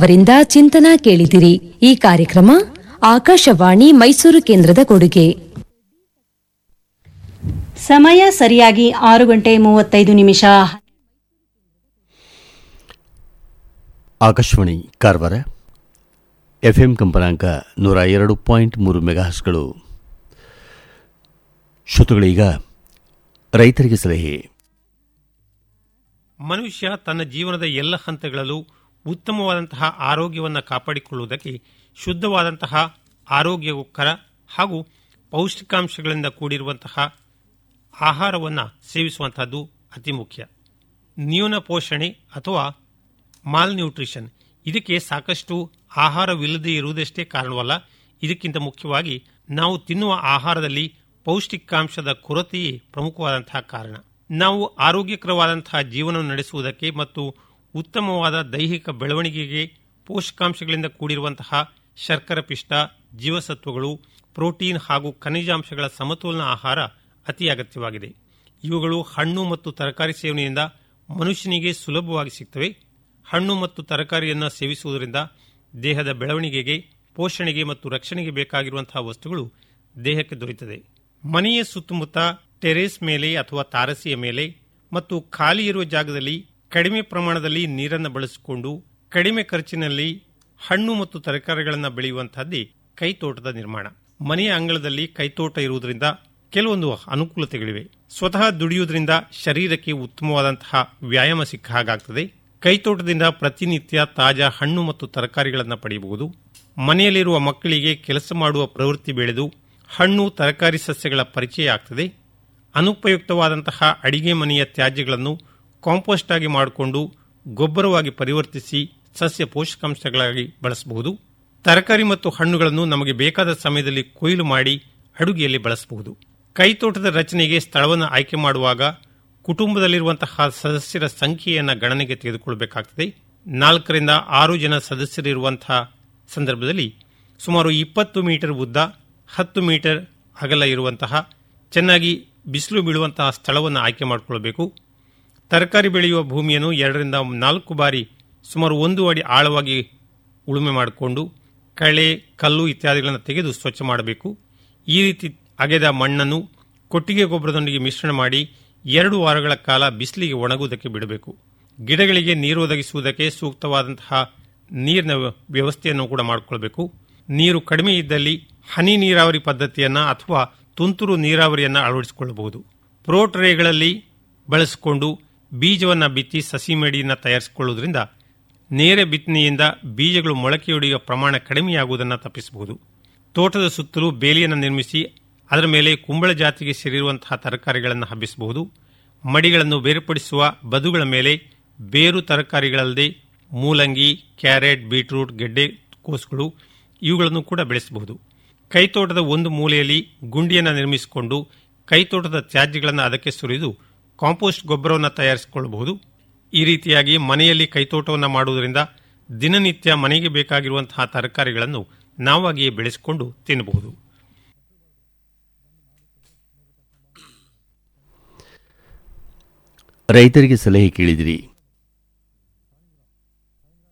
ಅವರಿಂದ ಚಿಂತನ ಕೇಳಿದಿರಿ ಈ ಕಾರ್ಯಕ್ರಮ ಆಕಾಶವಾಣಿ ಮೈಸೂರು ಕೇಂದ್ರದ ಕೊಡುಗೆ ಸಮಯ ಸರಿಯಾಗಿ ಆರು ಗಂಟೆ ಮೂವತ್ತೈದು ನಿಮಿಷ ಆಕಾಶವಾಣಿ ಕಾರವಾರ ಎಫ್ ಎಂ ಕಂಪನಾಂಕ ನೂರ ಎರಡು ಪಾಯಿಂಟ್ ಮೂರು ಮೆಗಾಹರ್ಸ್ಗಳು ಶ್ರೋತೃಗಳೀಗ ರೈತರಿಗೆ ಸಲಹೆ ಮನುಷ್ಯ ತನ್ನ ಜೀವನದ ಎಲ್ಲ ಹಂತಗಳಲ್ಲೂ ಉತ್ತಮವಾದಂತಹ ಆರೋಗ್ಯವನ್ನು ಕಾಪಾಡಿಕೊಳ್ಳುವುದಕ್ಕೆ ಶುದ್ಧವಾದಂತಹ ಆರೋಗ್ಯಕರ ಹಾಗೂ ಪೌಷ್ಟಿಕಾಂಶಗಳಿಂದ ಕೂಡಿರುವಂತಹ ಆಹಾರವನ್ನು ಸೇವಿಸುವಂತಹದ್ದು ಅತಿ ಮುಖ್ಯ ನ್ಯೂನ ಪೋಷಣೆ ಅಥವಾ ಮಾಲ್ ನ್ಯೂಟ್ರಿಷನ್ ಇದಕ್ಕೆ ಸಾಕಷ್ಟು ಆಹಾರವಿಲ್ಲದೆ ಇರುವುದಷ್ಟೇ ಕಾರಣವಲ್ಲ ಇದಕ್ಕಿಂತ ಮುಖ್ಯವಾಗಿ ನಾವು ತಿನ್ನುವ ಆಹಾರದಲ್ಲಿ ಪೌಷ್ಟಿಕಾಂಶದ ಕೊರತೆಯೇ ಪ್ರಮುಖವಾದಂತಹ ಕಾರಣ ನಾವು ಆರೋಗ್ಯಕರವಾದಂತಹ ಜೀವನ ನಡೆಸುವುದಕ್ಕೆ ಮತ್ತು ಉತ್ತಮವಾದ ದೈಹಿಕ ಬೆಳವಣಿಗೆಗೆ ಪೋಷಕಾಂಶಗಳಿಂದ ಕೂಡಿರುವಂತಹ ಶರ್ಕರ ಪಿಷ್ಟ ಜೀವಸತ್ವಗಳು ಪ್ರೋಟೀನ್ ಹಾಗೂ ಖನಿಜಾಂಶಗಳ ಸಮತೋಲನ ಆಹಾರ ಅತಿ ಅಗತ್ಯವಾಗಿದೆ ಇವುಗಳು ಹಣ್ಣು ಮತ್ತು ತರಕಾರಿ ಸೇವನೆಯಿಂದ ಮನುಷ್ಯನಿಗೆ ಸುಲಭವಾಗಿ ಸಿಗ್ತವೆ ಹಣ್ಣು ಮತ್ತು ತರಕಾರಿಯನ್ನು ಸೇವಿಸುವುದರಿಂದ ದೇಹದ ಬೆಳವಣಿಗೆಗೆ ಪೋಷಣೆಗೆ ಮತ್ತು ರಕ್ಷಣೆಗೆ ಬೇಕಾಗಿರುವಂತಹ ವಸ್ತುಗಳು ದೇಹಕ್ಕೆ ದೊರೆಯುತ್ತದೆ ಮನೆಯ ಸುತ್ತಮುತ್ತ ಟೆರೇಸ್ ಮೇಲೆ ಅಥವಾ ತಾರಸಿಯ ಮೇಲೆ ಮತ್ತು ಖಾಲಿ ಇರುವ ಜಾಗದಲ್ಲಿ ಕಡಿಮೆ ಪ್ರಮಾಣದಲ್ಲಿ ನೀರನ್ನು ಬಳಸಿಕೊಂಡು ಕಡಿಮೆ ಖರ್ಚಿನಲ್ಲಿ ಹಣ್ಣು ಮತ್ತು ತರಕಾರಿಗಳನ್ನು ಬೆಳೆಯುವಂತಹದ್ದೇ ಕೈತೋಟದ ನಿರ್ಮಾಣ ಮನೆಯ ಅಂಗಳದಲ್ಲಿ ಕೈತೋಟ ಇರುವುದರಿಂದ ಕೆಲವೊಂದು ಅನುಕೂಲತೆಗಳಿವೆ ಸ್ವತಃ ದುಡಿಯುವುದರಿಂದ ಶರೀರಕ್ಕೆ ಉತ್ತಮವಾದಂತಹ ವ್ಯಾಯಾಮ ಸಿಕ್ಕ ಹಾಗಾಗ್ತದೆ ಕೈತೋಟದಿಂದ ಪ್ರತಿನಿತ್ಯ ತಾಜಾ ಹಣ್ಣು ಮತ್ತು ತರಕಾರಿಗಳನ್ನು ಪಡೆಯಬಹುದು ಮನೆಯಲ್ಲಿರುವ ಮಕ್ಕಳಿಗೆ ಕೆಲಸ ಮಾಡುವ ಪ್ರವೃತ್ತಿ ಬೆಳೆದು ಹಣ್ಣು ತರಕಾರಿ ಸಸ್ಯಗಳ ಪರಿಚಯ ಆಗ್ತದೆ ಅನುಪಯುಕ್ತವಾದಂತಹ ಅಡಿಗೆ ಮನೆಯ ತ್ಯಾಜ್ಯಗಳನ್ನು ಕಾಂಪೋಸ್ಟ್ ಆಗಿ ಮಾಡಿಕೊಂಡು ಗೊಬ್ಬರವಾಗಿ ಪರಿವರ್ತಿಸಿ ಸಸ್ಯ ಪೋಷಕಾಂಶಗಳಾಗಿ ಬಳಸಬಹುದು ತರಕಾರಿ ಮತ್ತು ಹಣ್ಣುಗಳನ್ನು ನಮಗೆ ಬೇಕಾದ ಸಮಯದಲ್ಲಿ ಕೊಯ್ಲು ಮಾಡಿ ಅಡುಗೆಯಲ್ಲಿ ಬಳಸಬಹುದು ಕೈತೋಟದ ರಚನೆಗೆ ಸ್ಥಳವನ್ನು ಆಯ್ಕೆ ಮಾಡುವಾಗ ಕುಟುಂಬದಲ್ಲಿರುವಂತಹ ಸದಸ್ಯರ ಸಂಖ್ಯೆಯನ್ನು ಗಣನೆಗೆ ತೆಗೆದುಕೊಳ್ಳಬೇಕಾಗ್ತದೆ ನಾಲ್ಕರಿಂದ ಆರು ಜನ ಸದಸ್ಯರಿರುವಂತಹ ಸಂದರ್ಭದಲ್ಲಿ ಸುಮಾರು ಇಪ್ಪತ್ತು ಮೀಟರ್ ಉದ್ದ ಹತ್ತು ಮೀಟರ್ ಅಗಲ ಇರುವಂತಹ ಚೆನ್ನಾಗಿ ಬಿಸಿಲು ಬೀಳುವಂತಹ ಸ್ಥಳವನ್ನು ಆಯ್ಕೆ ಮಾಡಿಕೊಳ್ಳಬೇಕು ತರಕಾರಿ ಬೆಳೆಯುವ ಭೂಮಿಯನ್ನು ಎರಡರಿಂದ ನಾಲ್ಕು ಬಾರಿ ಸುಮಾರು ಒಂದು ಅಡಿ ಆಳವಾಗಿ ಉಳುಮೆ ಮಾಡಿಕೊಂಡು ಕಳೆ ಕಲ್ಲು ಇತ್ಯಾದಿಗಳನ್ನು ತೆಗೆದು ಸ್ವಚ್ಛ ಮಾಡಬೇಕು ಈ ರೀತಿ ಅಗೆದ ಮಣ್ಣನ್ನು ಕೊಟ್ಟಿಗೆ ಗೊಬ್ಬರದೊಂದಿಗೆ ಮಿಶ್ರಣ ಮಾಡಿ ಎರಡು ವಾರಗಳ ಕಾಲ ಬಿಸಿಲಿಗೆ ಒಣಗುವುದಕ್ಕೆ ಬಿಡಬೇಕು ಗಿಡಗಳಿಗೆ ನೀರು ಒದಗಿಸುವುದಕ್ಕೆ ಸೂಕ್ತವಾದಂತಹ ನೀರಿನ ವ್ಯವಸ್ಥೆಯನ್ನು ಕೂಡ ಮಾಡಿಕೊಳ್ಬೇಕು ನೀರು ಕಡಿಮೆ ಇದ್ದಲ್ಲಿ ಹನಿ ನೀರಾವರಿ ಪದ್ಧತಿಯನ್ನು ಅಥವಾ ತುಂತುರು ನೀರಾವರಿಯನ್ನು ಅಳವಡಿಸಿಕೊಳ್ಳಬಹುದು ಪ್ರೋಟ್ರೇಗಳಲ್ಲಿ ಬಳಸಿಕೊಂಡು ಬೀಜವನ್ನು ಬಿತ್ತಿ ಸಸಿ ಮಡಿಯನ್ನು ತಯಾರಿಸಿಕೊಳ್ಳುವುದರಿಂದ ನೇರ ಬಿತ್ತನೆಯಿಂದ ಬೀಜಗಳು ಮೊಳಕೆಯೊಡೆಯುವ ಪ್ರಮಾಣ ಕಡಿಮೆಯಾಗುವುದನ್ನು ತಪ್ಪಿಸಬಹುದು ತೋಟದ ಸುತ್ತಲೂ ಬೇಲಿಯನ್ನು ನಿರ್ಮಿಸಿ ಅದರ ಮೇಲೆ ಕುಂಬಳ ಜಾತಿಗೆ ಸೇರಿರುವಂತಹ ತರಕಾರಿಗಳನ್ನು ಹಬ್ಬಿಸಬಹುದು ಮಡಿಗಳನ್ನು ಬೇರ್ಪಡಿಸುವ ಬದುಗಳ ಮೇಲೆ ಬೇರು ತರಕಾರಿಗಳಲ್ಲದೆ ಮೂಲಂಗಿ ಕ್ಯಾರೆಟ್ ಬೀಟ್ರೂಟ್ ಗೆಡ್ಡೆ ಕೋಸುಗಳು ಇವುಗಳನ್ನು ಕೂಡ ಬೆಳೆಸಬಹುದು ಕೈತೋಟದ ಒಂದು ಮೂಲೆಯಲ್ಲಿ ಗುಂಡಿಯನ್ನು ನಿರ್ಮಿಸಿಕೊಂಡು ಕೈತೋಟದ ತ್ಯಾಜ್ಯಗಳನ್ನು ಅದಕ್ಕೆ ಸುರಿದು ಕಾಂಪೋಸ್ಟ್ ಗೊಬ್ಬರವನ್ನು ತಯಾರಿಸಿಕೊಳ್ಳಬಹುದು ಈ ರೀತಿಯಾಗಿ ಮನೆಯಲ್ಲಿ ಕೈತೋಟವನ್ನು ಮಾಡುವುದರಿಂದ ದಿನನಿತ್ಯ ಮನೆಗೆ ಬೇಕಾಗಿರುವಂತಹ ತರಕಾರಿಗಳನ್ನು ನಾವಾಗಿಯೇ ಬೆಳೆಸಿಕೊಂಡು ತಿನ್ನಬಹುದು ರೈತರಿಗೆ ಸಲಹೆ ಕೇಳಿದಿರಿ